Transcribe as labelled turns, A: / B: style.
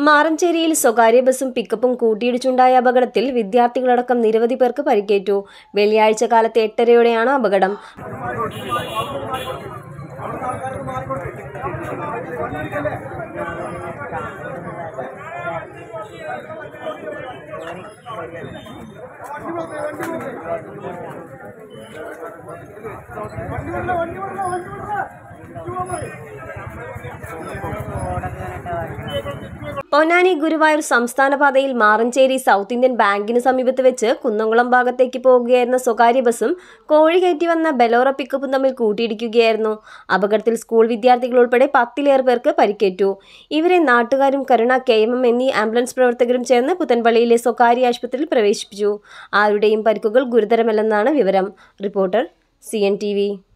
A: മാറഞ്ചേരിയിൽ സ്വകാര്യ ബസും പിക്കപ്പും കൂട്ടിയിടിച്ചുണ്ടായ അപകടത്തിൽ വിദ്യാർത്ഥികളടക്കം നിരവധി പേർക്ക് പരിക്കേറ്റു വെള്ളിയാഴ്ച കാലത്ത് എട്ടരയോടെയാണ് അപകടം പൊന്നാനി ഗുരുവായൂർ സംസ്ഥാന പാതയിൽ മാറഞ്ചേരി സൗത്ത് ഇന്ത്യൻ ബാങ്കിന് സമീപത്ത് വെച്ച് കുന്നംകുളം ഭാഗത്തേക്ക് പോകുകയായിരുന്ന സ്വകാര്യ ബസും കോഴി കയറ്റി വന്ന ബലോറ പിക്കപ്പും തമ്മിൽ കൂട്ടിയിടിക്കുകയായിരുന്നു അപകടത്തിൽ സ്കൂൾ വിദ്യാർത്ഥികൾ ഉൾപ്പെടെ പത്തിലേറെ പേർക്ക് പരിക്കേറ്റു ഇവരെ നാട്ടുകാരും കരുണ കെ എം എം എന്നീ ആംബുലൻസ് പ്രവർത്തകരും ചേർന്ന് പുത്തൻപള്ളിയിലെ സ്വകാര്യ ആശുപത്രിയിൽ പ്രവേശിപ്പിച്ചു ആരുടെയും പരിക്കുകൾ ഗുരുതരമല്ലെന്നാണ് വിവരം reporter C N T V